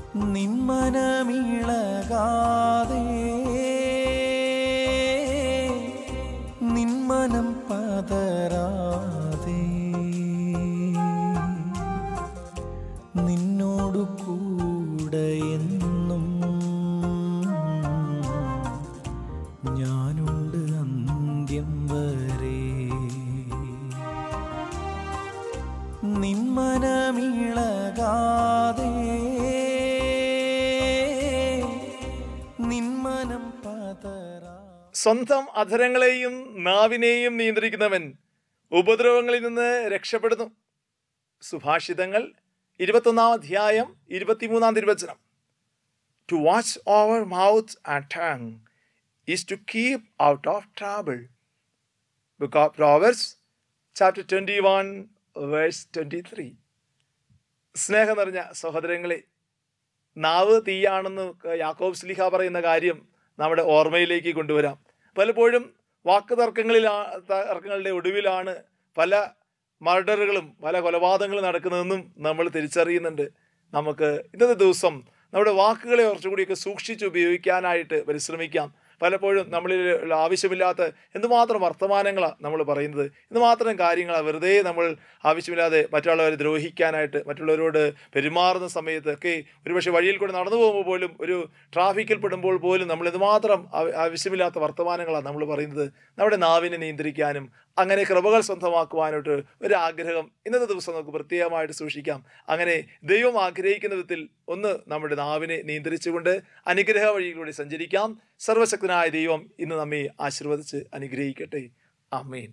നിന്മനമിളകാതെ നിന്മനം പതരാതെ നിന്നോടു കൂടെ എന്നും ഞാനുണ്ട് അന്ത്യം വരെ നിന്മനമിളകാതെ നിന്മനം പതരാ സ്വന്തം അധരങ്ങളെയും നാവിനെയും നിയന്ത്രിക്കുന്നവൻ ഉപദ്രവങ്ങളിൽ നിന്ന് രക്ഷപ്പെടുന്നു സുഭാഷിതങ്ങൾ ഇരുപത്തൊന്നാം അധ്യായം ഇരുപത്തിമൂന്നാം തിരുവചനം to watch over mouth and tongue is to keep out of trouble book of proverbs chapter twenty one verse twenty three സ്നേഹം നിറഞ്ഞ സഹോദരങ്ങളെ നാവ് തീയാണെന്ന് യാക്കോബ് സ്ലിഹ പറയുന്ന കാര്യം നമ്മുടെ ഓർമ്മയിലേക്ക് കൊണ്ടുവരാം പലപ്പോഴും വാക്ക് തർക്കങ്ങളിലാ തർക്കങ്ങളുടെ ഒടുവിലാണ് പല മർഡറുകളും പല കൊലപാതകങ്ങളും നടക്കുന്നതെന്നും നമ്മൾ തിരിച്ചറിയുന്നുണ്ട് നമുക്ക് ഇന്നത്തെ ദിവസം നമ്മുടെ വാക്കുകളെ കുറച്ചുകൂടിയൊക്കെ സൂക്ഷിച്ച് ഉപയോഗിക്കാനായിട്ട് പരിശ്രമിക്കാം പലപ്പോഴും നമ്മളിൽ ഉള്ള ആവശ്യമില്ലാത്ത എന്തുമാത്രം വർത്തമാനങ്ങളാണ് നമ്മൾ പറയുന്നത് എന്തുമാത്രം കാര്യങ്ങളാണ് വെറുതെ നമ്മൾ ആവശ്യമില്ലാതെ മറ്റുള്ളവരെ ദ്രോഹിക്കാനായിട്ട് മറ്റുള്ളവരോട് പെരുമാറുന്ന സമയത്തൊക്കെ ഒരുപക്ഷെ വഴിയിൽ കൂടെ നടന്നു പോകുമ്പോൾ പോലും ഒരു ട്രാഫിക്കിൽ പെടുമ്പോൾ പോലും നമ്മൾ എന്തുമാത്രം ആവ- ആവശ്യമില്ലാത്ത വർത്തമാനങ്ങളാണ് നമ്മൾ പറയുന്നത് നമ്മുടെ നാവിനെ നിയന്ത്രിക്കാനും അങ്ങനെ കൃപകൾ സ്വന്തമാക്കുവാനായിട്ട് ഒരു ആഗ്രഹം ഇന്നത്തെ ദിവസം നമുക്ക് പ്രത്യേകമായിട്ട് സൂക്ഷിക്കാം അങ്ങനെ ദൈവം ആഗ്രഹിക്കുന്ന വിധത്തിൽ ഒന്ന് നമ്മുടെ നാവിനെ നിയന്ത്രിച്ചുകൊണ്ട് അനുഗ്രഹ വഴിയിലൂടെ സഞ്ചരിക്കാം സർവശക്തനായ ദൈവം ഇന്ന് നമ്മെ ആശീർവദിച്ച് അനുഗ്രഹിക്കട്ടെ ആമേൻ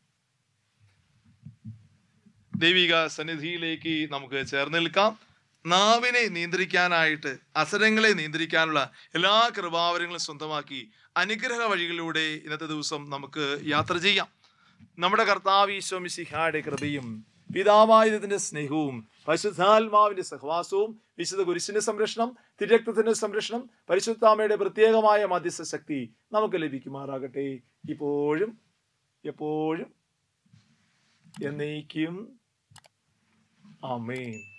ദൈവിക സന്നിധിയിലേക്ക് നമുക്ക് ചേർന്ന് നിൽക്കാം നാവിനെ നിയന്ത്രിക്കാനായിട്ട് അസരങ്ങളെ നിയന്ത്രിക്കാനുള്ള എല്ലാ കൃപാവരങ്ങളും സ്വന്തമാക്കി അനുഗ്രഹ വഴികളിലൂടെ ഇന്നത്തെ ദിവസം നമുക്ക് യാത്ര ചെയ്യാം നമ്മുടെ കർത്താവ് ഈശോമിശിഹായുടെ കൃപയും പിതാവായുധത്തിന്റെ സ്നേഹവും പരിശുദ്ധാത്മാവിന്റെ സഹവാസവും വിശുദ്ധ കുരിശിന്റെ സംരക്ഷണം തിരക്തത്തിന്റെ സംരക്ഷണം പരിശുദ്ധാമയുടെ പ്രത്യേകമായ മധ്യസ്ഥ ശക്തി നമുക്ക് ലഭിക്കുമാറാകട്ടെ ഇപ്പോഴും എപ്പോഴും എന്നേക്കും ആമേൻ